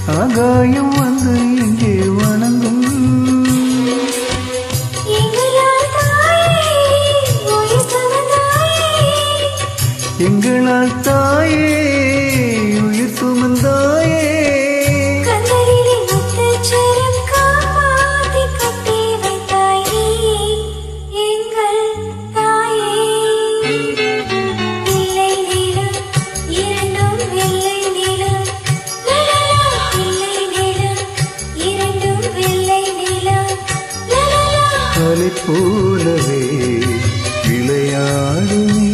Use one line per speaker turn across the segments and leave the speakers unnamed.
ஆகாயம் வந்து இங்கே வணங்கும்
எங்களால் தாயே உயிர் சுமந்தாயே
எங்களால் தாயே உயிர் சுமந்தாயே
கந்தரிலே முத்துச்சரம் காப்பாத்தி கட்டி வைத்தாயே எங்கள் தாயே பிள்ளை நிலம் இரண்டும் வெள்ளை நிலம் லலலா பிள்ளை நிலம் இரண்டும் வெள்ளை நிலம் லலலா
அலை போலவே விளையாடுமே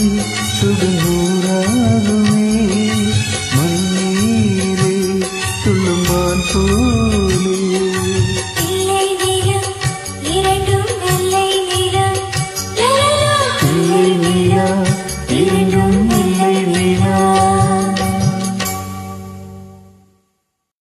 சுகநூறாகுமே மண்ணீரே துள்ளுமான் போ